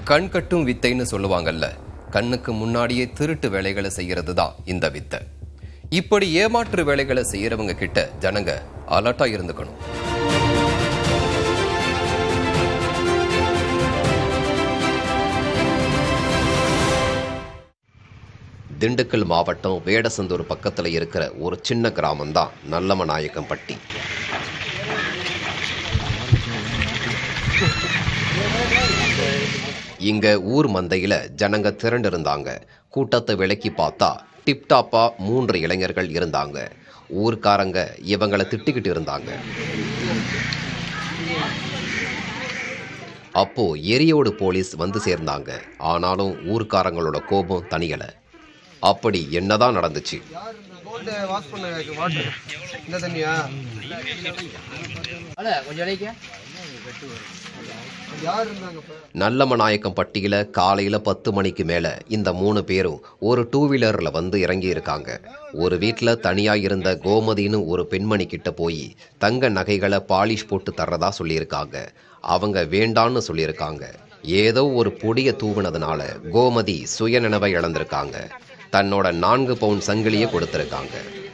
கண் கட்டும் வித்தைன்னு சொல்லுவாங்கல்ல கண்ணுக்கு முன்னாடியே திருட்டு வேலைகளை செய்யறது தான் இந்த வித்தை இப்படி ஏமாற்று வேலைகளை செய்யறவங்க கிட்ட ஜனங்க அலர்ட்டா இருந்துக்கணும் திண்டுக்கல் மாவட்டம் வேடசந்தூர் பக்கத்தில் இருக்கிற ஒரு சின்ன கிராமம்தான் நல்லமநாயக்கம்பட்டி இங்க ஊர் மந்தையில ஜனங்க திரண்டிருந்தாங்க கூட்டத்தை விலக்கி பார்த்தா டிப்டாப்பா மூன்று இளைஞர்கள் இருந்தாங்க ஊர்க்காரங்க இவங்களை திட்டிக்கிட்டு இருந்தாங்க அப்போ எரியோடு போலீஸ் வந்து சேர்ந்தாங்க ஆனாலும் ஊர்க்காரங்களோட கோபம் தனியல அப்படி என்னதான் நடந்துச்சு போட்டு வாஷ் பண்ண வாட்டர் இந்த தண்ணியா யார் இருந்தாங்க இப்ப நல்லமநாயக்கம் பட்டியில காலையில பத்து மணிக்கு மேல இந்த மூணு பேரும் ஒரு டூ வீலர்ல வந்து இறங்கி இருக்காங்க ஒரு வீட்ல தனியா இருந்த கோமதின்னு ஒரு பெண்மணி கிட்ட போய் தங்க நகைகளை பாலிஷ் போட்டு தர்றதா சொல்லியிருக்காங்க அவங்க வேண்டான்னு சொல்லியிருக்காங்க ஏதோ ஒரு பொடிய தூவுனதுனால கோமதி சுயநினைவை இழந்திருக்காங்க தன்னோட நான்கு பவுன் சங்கிலியை கொடுத்திருக்காங்க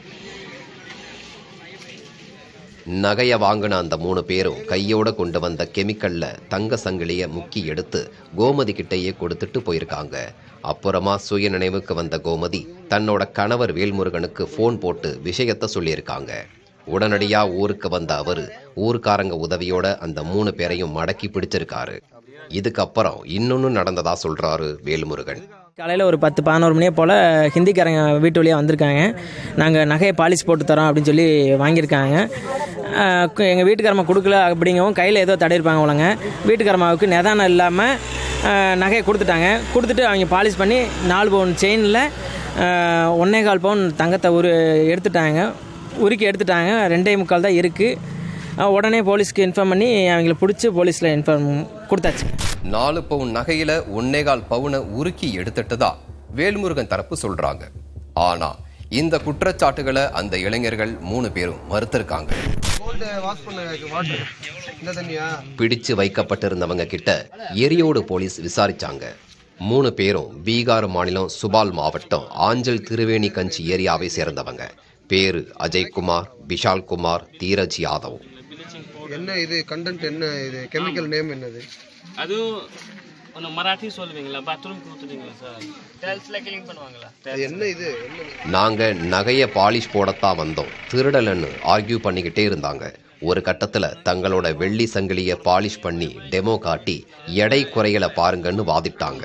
நகையை வாங்கின அந்த மூணு பேரும் கையோட கொண்டு வந்த கெமிக்கல்ல தங்க சங்கிலியை முக்கி எடுத்து கோமதி கிட்டேயே கொடுத்துட்டு போயிருக்காங்க அப்புறமா சுய நினைவுக்கு வந்த கோமதி தன்னோட கணவர் வேல்முருகனுக்கு ஃபோன் போட்டு விஷயத்த சொல்லியிருக்காங்க உடனடியா ஊருக்கு வந்த அவரு ஊர்க்காரங்க உதவியோட அந்த மூணு பேரையும் மடக்கி பிடிச்சிருக்காரு இதுக்கப்புறம் இன்னொன்னு நடந்ததா சொல்றாரு வேல்முருகன் காலையில் ஒரு பத்து பதினோரு மணியே போல் ஹிந்திக்காரங்க வீட்டு வழியாக வந்திருக்காங்க நாங்கள் நகையை பாலிஷ் போட்டு தரோம் அப்படின்னு சொல்லி வாங்கியிருக்காங்க எங்கள் வீட்டுக்காரம்மா கொடுக்கல அப்படிங்கவும் கையில் ஏதோ தடையிருப்பாங்க போலங்க வீட்டுக்காரம்மாவுக்கு நிதானம் இல்லாமல் நகையை கொடுத்துட்டாங்க கொடுத்துட்டு அவங்க பாலிஷ் பண்ணி நாலு பவுன் செயினில் ஒன்னே கால் பவுன் தங்கத்தை உரு எடுத்துட்டாங்க உருக்கி எடுத்துட்டாங்க ரெண்டே முக்கால் தான் இருக்குது உடனே போலீஸ்க்கு இன்ஃபார்ம் பண்ணி அவங்கள பிடிச்சி போலீஸில் இன்ஃபார்ம் கொடுத்தாச்சு நாலு பவுன் நகையில ஒன்னேகால் பவுனை உருக்கி எடுத்துட்டதா வேல்முருகன் தரப்பு சொல்றாங்க ஆனா இந்த குற்றச்சாட்டுகளை அந்த இளைஞர்கள் மூணு பேரும் மறுத்திருக்காங்க போட்டு வாஷ் பண்ண வாட்டர் இந்த தண்ணியா பிடிச்சு வைக்கப்பட்டிருந்தவங்க கிட்ட எரியோடு போலீஸ் விசாரிச்சாங்க மூணு பேரும் பீகார் மாநிலம் சுபால் மாவட்டம் ஆஞ்சல் திருவேணி கஞ்சி ஏரியாவை சேர்ந்தவங்க பேரு அஜய்குமார் விஷால்குமார் தீரஜ் யாதவ் என்ன இது கண்டென்ட் என்ன இது கெமிக்கல் நேம் என்னது ಅದು ಒಂದು ಮರಾಠಿ சொல்லுவீங்களா பாத்ரூம் கொடுத்துட்டீங்களா சார் டைல்ஸ்ல கிளீன் பண்ணுவாங்களா அது என்ன இது என்ன நாங்க நகைய பாலிஷ் போடத்தான் வந்தோம் திருடலன்னு ஆர்கியூ பண்ணிக்கிட்டே இருந்தாங்க ஒரு கட்டத்துல தங்களோட வெள்ளி சங்கிலிய பாலிஷ் பண்ணி டெமோ காட்டி எடை குறையல பாருங்கன்னு வாதிட்டாங்க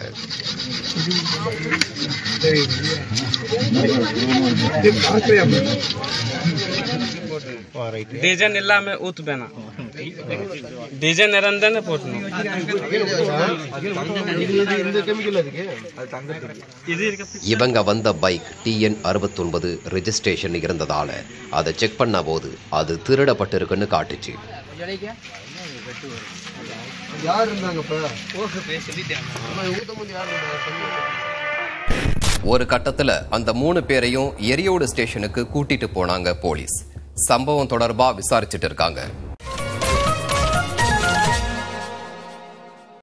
டிசைன் எல்லாமே ஊத்து பேனா டிசைன் இறந்தானே போட்டணும் இந்த கெமிக்கல் அதுக்கு இது இருக்க இவங்க வந்த பைக் டிஎன் அறுபத்தொன்பது ரெஜிஸ்ட்ரேஷன் இருந்ததால அதை செக் பண்ண போது அது திருடப்பட்டிருக்குன்னு காட்டுச்சு யார் இருந்தாங்க இப்ப ஆமா, ஊத்தும் போது யார் இருந்தாங்க ஒரு கட்டத்துல அந்த மூணு பேரையும் எரியோடு ஸ்டேஷனுக்கு கூட்டிட்டு போனாங்க போலீஸ் சம்பவம் தொடர்பா விசாரிச்சுட்டு இருக்காங்க